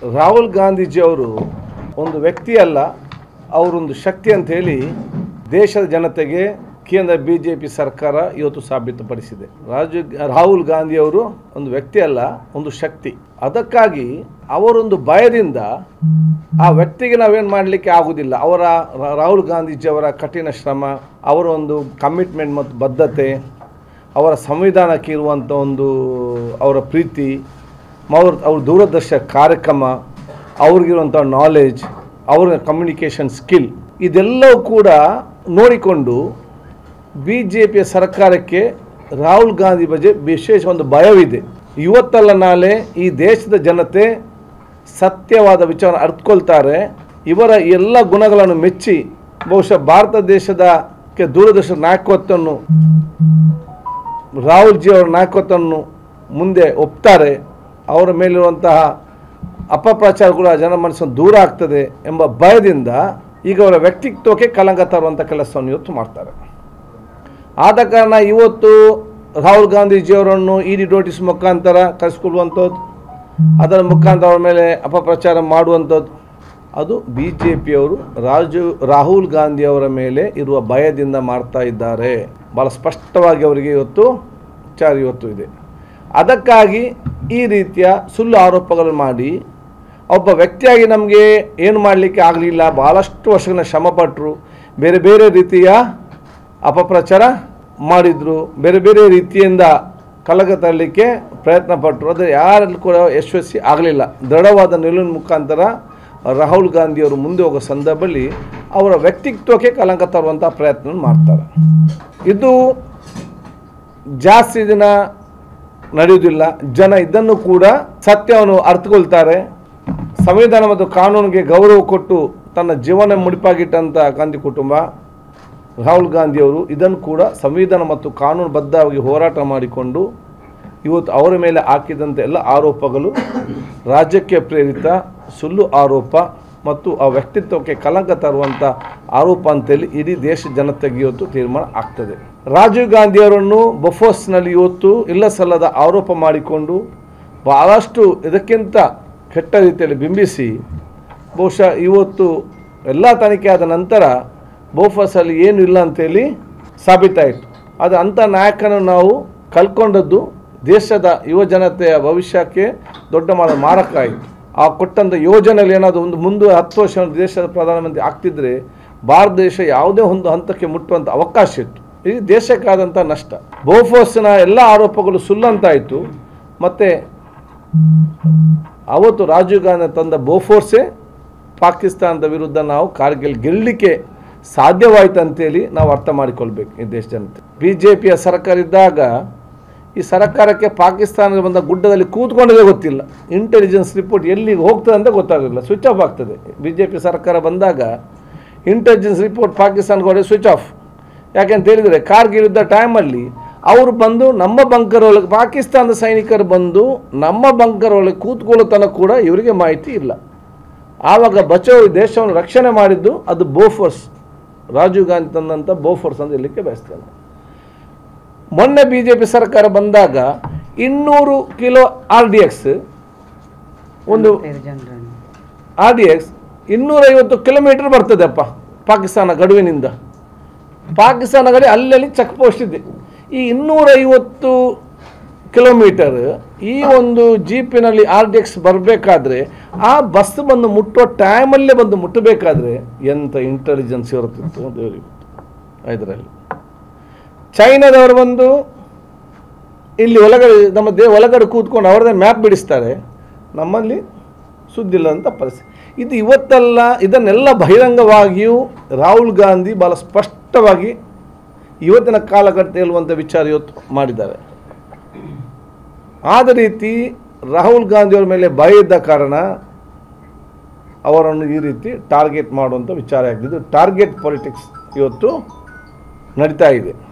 ರಾಹುಲ್ ಗಾಂಧೀಜಿಯವರು ಒಂದು ವ್ಯಕ್ತಿ ಅಲ್ಲ ಅವರೊಂದು ಶಕ್ತಿ ಅಂತ ಹೇಳಿ ದೇಶದ ಜನತೆಗೆ ಕೇಂದ್ರ ಬಿ ಜೆ ಪಿ ಸರ್ಕಾರ ಇವತ್ತು ಸಾಬೀತುಪಡಿಸಿದೆ ರಾಜು ರಾಹುಲ್ ಗಾಂಧಿಯವರು ಒಂದು ವ್ಯಕ್ತಿ ಅಲ್ಲ ಒಂದು ಶಕ್ತಿ ಅದಕ್ಕಾಗಿ ಅವರೊಂದು ಭಯದಿಂದ ಆ ವ್ಯಕ್ತಿಗೆ ನಾವೇನು ಮಾಡಲಿಕ್ಕೆ ಆಗುವುದಿಲ್ಲ ಅವರ ರಾ- ರಾಹುಲ್ ಗಾಂಧೀಜಿಯವರ ಕಠಿಣ ಶ್ರಮ ಅವರ ಒಂದು ಕಮಿಟ್ಮೆಂಟ್ ಮತ್ತು ಬದ್ಧತೆ ಅವರ ಸಂವಿಧಾನಕ್ಕೆ ಇರುವಂಥ ಒಂದು ಅವರ ಪ್ರೀತಿ ಅವ್ರ ಅವ್ರ ದೂರದರ್ಶ ಕಾರ್ಯಕ್ರಮ ಅವ್ರಿಗಿರುವಂಥ ನಾಲೆಜ್ ಅವರ ಕಮ್ಯುನಿಕೇಷನ್ ಸ್ಕಿಲ್ ಇದೆಲ್ಲವೂ ಕೂಡ ನೋಡಿಕೊಂಡು ಬಿ ಜೆ ಪಿಯ ಸರ್ಕಾರಕ್ಕೆ ರಾಹುಲ್ ಗಾಂಧಿ ಬಗ್ಗೆ ವಿಶೇಷ ಒಂದು ಭಯವಿದೆ ಇವತ್ತಲ್ಲ ನಾಳೆ ಈ ದೇಶದ ಜನತೆ ಸತ್ಯವಾದ ವಿಚಾರ ಅರ್ಥಕೊಳ್ತಾರೆ ಇವರ ಎಲ್ಲ ಗುಣಗಳನ್ನು ಮೆಚ್ಚಿ ಬಹುಶಃ ಭಾರತ ದೇಶದ ಕ್ಕೆ ದೂರದರ್ಶನ ನಾಯಕತ್ವವನ್ನು ರಾಹುಲ್ ಜಿ ಅವರ ನಾಯಕತ್ವವನ್ನು ಮುಂದೆ ಒಪ್ತಾರೆ ಅವರ ಮೇಲಿರುವಂತಹ ಅಪಪ್ರಚಾರ ಕೂಡ ಜನ ಮನಸ್ಸನ್ನು ದೂರ ಆಗ್ತದೆ ಎಂಬ ಭಯದಿಂದ ಈಗ ಅವರ ವ್ಯಕ್ತಿತ್ವಕ್ಕೆ ಕಲಂಕ ತರುವಂಥ ಕೆಲಸವನ್ನು ಇವತ್ತು ಮಾಡ್ತಾರೆ ಆದ ಕಾರಣ ಇವತ್ತು ರಾಹುಲ್ ಗಾಂಧೀಜಿಯವರನ್ನು ಇ ಡಿ ನೋಟಿಸ್ ಮುಖಾಂತರ ಕರೆಸ್ಕೊಳ್ಳುವಂಥದ್ದು ಅದರ ಮುಖಾಂತರ ಅವರ ಮೇಲೆ ಅಪಪ್ರಚಾರ ಮಾಡುವಂಥದ್ದು ಅದು ಬಿ ಜೆ ಪಿಯವರು ರಾಜು ರಾಹುಲ್ ಗಾಂಧಿಯವರ ಮೇಲೆ ಇರುವ ಭಯದಿಂದ ಮಾಡ್ತಾ ಇದ್ದಾರೆ ಭಾಳ ಸ್ಪಷ್ಟವಾಗಿ ಅವರಿಗೆ ಇವತ್ತು ವಿಚಾರ ಇವತ್ತು ಇದೆ ಅದಕ್ಕಾಗಿ ಈ ರೀತಿಯ ಸುಳ್ಳು ಆರೋಪಗಳು ಮಾಡಿ ಒಬ್ಬ ವ್ಯಕ್ತಿಯಾಗಿ ನಮಗೆ ಏನು ಮಾಡಲಿಕ್ಕೆ ಆಗಲಿಲ್ಲ ಭಾಳಷ್ಟು ವರ್ಷಗಳ ಶ್ರಮಪಟ್ಟರು ಬೇರೆ ಬೇರೆ ರೀತಿಯ ಅಪಪ್ರಚಾರ ಮಾಡಿದರು ಬೇರೆ ಬೇರೆ ರೀತಿಯಿಂದ ಕಲಗ ತರಲಿಕ್ಕೆ ಪ್ರಯತ್ನ ಪಟ್ಟರು ಆದರೆ ಯಾರಲ್ಲೂ ಕೂಡ ಯಶಸ್ವಿ ಆಗಲಿಲ್ಲ ದೃಢವಾದ ನಿಲುವಿನ ಮುಖಾಂತರ ರಾಹುಲ್ ಗಾಂಧಿಯವರು ಮುಂದೆ ಹೋಗೋ ಸಂದರ್ಭದಲ್ಲಿ ಅವರ ವ್ಯಕ್ತಿತ್ವಕ್ಕೆ ಕಲಂಕ ತರುವಂಥ ಪ್ರಯತ್ನ ಮಾಡ್ತಾರೆ ಇದು ಜಾಸ್ತಿ ದಿನ ನಡೆಯುವುದಿಲ್ಲ ಜನ ಇದನ್ನು ಕೂಡ ಸತ್ಯವನ್ನು ಅರ್ಥಕೊಳ್ತಾರೆ ಸಂವಿಧಾನ ಮತ್ತು ಕಾನೂನಿಗೆ ಗೌರವ ಕೊಟ್ಟು ತನ್ನ ಜೀವನ ಮುಡಿಪಾಗಿಟ್ಟಂಥ ಗಾಂಧಿ ಕುಟುಂಬ ರಾಹುಲ್ ಗಾಂಧಿಯವರು ಇದನ್ನು ಕೂಡ ಸಂವಿಧಾನ ಮತ್ತು ಕಾನೂನುಬದ್ಧವಾಗಿ ಹೋರಾಟ ಮಾಡಿಕೊಂಡು ಇವತ್ತು ಅವರ ಮೇಲೆ ಹಾಕಿದಂಥ ಎಲ್ಲ ಆರೋಪಗಳು ರಾಜ್ಯಕ್ಕೆ ಪ್ರೇರಿತ ಸುಳ್ಳು ಆರೋಪ ಮತ್ತು ಆ ವ್ಯಕ್ತಿತ್ವಕ್ಕೆ ಕಲಂಕ ತರುವಂಥ ಆರೋಪ ಅಂತೇಳಿ ಇಡೀ ದೇಶ ಜನತೆಗೆ ಇವತ್ತು ತೀರ್ಮಾನ ಆಗ್ತದೆ ರಾಜೀವ್ ಗಾಂಧಿಯವರನ್ನು ಬಫೋಸ್ನಲ್ಲಿ ಇವತ್ತು ಇಲ್ಲ ಸಲ್ಲದ ಆರೋಪ ಮಾಡಿಕೊಂಡು ಭಾಳಷ್ಟು ಇದಕ್ಕಿಂತ ಕೆಟ್ಟ ರೀತಿಯಲ್ಲಿ ಬಿಂಬಿಸಿ ಬಹುಶಃ ಇವತ್ತು ಎಲ್ಲ ತನಿಖೆ ಆದ ನಂತರ ಬೋಫಸಲ್ಲಿ ಏನು ಇಲ್ಲ ಅಂತೇಳಿ ಸಾಬೀತಾಯಿತು ಅದು ಅಂಥ ನಾಯಕನ ನಾವು ಕಲ್ಕೊಂಡದ್ದು ದೇಶದ ಯುವ ಜನತೆಯ ಭವಿಷ್ಯಕ್ಕೆ ದೊಡ್ಡ ಮಾಡ ಮಾರಕ ಆಯಿತು ಆ ಕೊಟ್ಟಂಥ ಯೋಜನೆಯಲ್ಲಿ ಏನಾದರೂ ಒಂದು ಮುಂದೆ ಹತ್ತು ವರ್ಷ ದೇಶದ ಪ್ರಧಾನಮಂತ್ರಿ ಆಗ್ತಿದ್ರೆ ಭಾರತ ದೇಶ ಯಾವುದೇ ಒಂದು ಹಂತಕ್ಕೆ ಮುಟ್ಟುವಂಥ ಅವಕಾಶ ಇತ್ತು ಇದು ದೇಶಕ್ಕಾದಂಥ ನಷ್ಟ ಬೋಫೋಸ್ನ ಎಲ್ಲ ಆರೋಪಗಳು ಸುಳ್ಳಂತಾಯಿತು ಮತ್ತು ಅವತ್ತು ರಾಜೀವ್ ಗಾಂಧಿ ತಂದ ಬೋಫೋರ್ಸೇ ಪಾಕಿಸ್ತಾನದ ವಿರುದ್ಧ ನಾವು ಕಾರ್ಗಿಲ್ ಗೆಲ್ಲಲಿಕ್ಕೆ ಸಾಧ್ಯವಾಯಿತು ಅಂತೇಳಿ ನಾವು ಅರ್ಥ ಮಾಡಿಕೊಳ್ಬೇಕು ಈ ದೇಶ ಜನತೆ ಬಿ ಜೆ ಪಿಯ ಸರ್ಕಾರ ಇದ್ದಾಗ ಈ ಸರ್ಕಾರಕ್ಕೆ ಪಾಕಿಸ್ತಾನದ ಬಂದ ಗುಡ್ಡದಲ್ಲಿ ಕೂತ್ಕೊಂಡದೇ ಗೊತ್ತಿಲ್ಲ ಇಂಟೆಲಿಜೆನ್ಸ್ ರಿಪೋರ್ಟ್ ಎಲ್ಲಿಗೆ ಹೋಗ್ತದೆ ಅಂತ ಗೊತ್ತಾಗಲಿಲ್ಲ ಸ್ವಿಚ್ ಆಫ್ ಆಗ್ತದೆ ಬಿ ಜೆ ಪಿ ಸರ್ಕಾರ ಬಂದಾಗ ಇಂಟೆಲಿಜೆನ್ಸ್ ರಿಪೋರ್ಟ್ ಪಾಕಿಸ್ತಾನಕ್ಕೆ ಹೊಡೆ ಸ್ವಿಚ್ ಆಫ್ ಯಾಕೆಂತ ಹೇಳಿದರೆ ಕಾರ್ಗಿಲ್ ಯುದ್ಧ ಟೈಮಲ್ಲಿ ಅವರು ಬಂದು ನಮ್ಮ ಬಂಕರ್ ಒಳಗೆ ಪಾಕಿಸ್ತಾನದ ಸೈನಿಕರು ಬಂದು ನಮ್ಮ ಬಂಕರ್ ಒಳಗೆ ಕೂತ್ಕೊಳ್ಳೋ ತನಕ ಕೂಡ ಇವರಿಗೆ ಮಾಹಿತಿ ಇಲ್ಲ ಆವಾಗ ಬಚಾವ್ ಈ ದೇಶವನ್ನು ರಕ್ಷಣೆ ಮಾಡಿದ್ದು ಅದು ಬೋಫೋರ್ಸ್ ರಾಜೀವ್ ಗಾಂಧಿ ತಂದಂಥ ಬೋಫೋರ್ಸ್ ಅಂತ ಹೇಳಲಿಕ್ಕೆ ಬಯಸ್ತೇನೆ ಮೊನ್ನೆ ಬಿ ಜೆ ಪಿ ಸರ್ಕಾರ ಬಂದಾಗ ಇನ್ನೂರು ಕಿಲೋ ಆರ್ ಡಿ ಎಕ್ಸ್ ಒಂದು ಜನರನ್ನು ಆರ್ ಡಿ ಎಕ್ಸ್ ಇನ್ನೂರೈವತ್ತು ಕಿಲೋಮೀಟರ್ ಬರ್ತದೆಪ್ಪ ಪಾಕಿಸ್ತಾನ ಗಡುವಿನಿಂದ ಪಾಕಿಸ್ತಾನ ಗಡಿ ಅಲ್ಲಲ್ಲಿ ಚೆಕ್ ಪೋಸ್ಟ್ ಇದೆ ಈ ಇನ್ನೂರೈವತ್ತು ಕಿಲೋಮೀಟರ್ ಈ ಒಂದು ಜೀಪಿನಲ್ಲಿ ಆರ್ ಡಿ ಎಕ್ಸ್ ಬರಬೇಕಾದ್ರೆ ಆ ಬಸ್ ಬಂದು ಮುಟ್ಟುವ ಟೈಮಲ್ಲೇ ಬಂದು ಮುಟ್ಟಬೇಕಾದ್ರೆ ಎಂಥ ಇಂಟೆಲಿಜೆನ್ಸ್ ಇರುತ್ತಿತ್ತು ದೇವರಿಗೆ ಇದರಲ್ಲಿ ಚೈನಾದವರು ಬಂದು ಇಲ್ಲಿ ಒಳಗಡೆ ನಮ್ಮ ದೇ ಒಳಗಡೆ ಕೂತ್ಕೊಂಡು ಅವ್ರದ್ದೇ ಮ್ಯಾಪ್ ಬಿಡಿಸ್ತಾರೆ ನಮ್ಮಲ್ಲಿ ಸುದ್ದಿಲ್ಲ ಅಂತ ಪರಿಸ್ಥಿತಿ ಇದು ಇವತ್ತಲ್ಲ ಇದನ್ನೆಲ್ಲ ಬಹಿರಂಗವಾಗಿಯೂ ರಾಹುಲ್ ಗಾಂಧಿ ಭಾಳ ಸ್ಪಷ್ಟವಾಗಿ ಇವತ್ತಿನ ಕಾಲಘಟ್ಟ ಹೇಳುವಂಥ ವಿಚಾರ ಇವತ್ತು ಮಾಡಿದ್ದಾರೆ ಆದ ರೀತಿ ರಾಹುಲ್ ಗಾಂಧಿಯವರ ಮೇಲೆ ಭಯ ಇದ್ದ ಕಾರಣ ಅವರನ್ನು ಈ ರೀತಿ ಟಾರ್ಗೆಟ್ ಮಾಡುವಂಥ ವಿಚಾರ ಆಗ್ತಿದ್ದು ಟಾರ್ಗೆಟ್ ಪಾಲಿಟಿಕ್ಸ್ ಇವತ್ತು ನಡೀತಾ ಇದೆ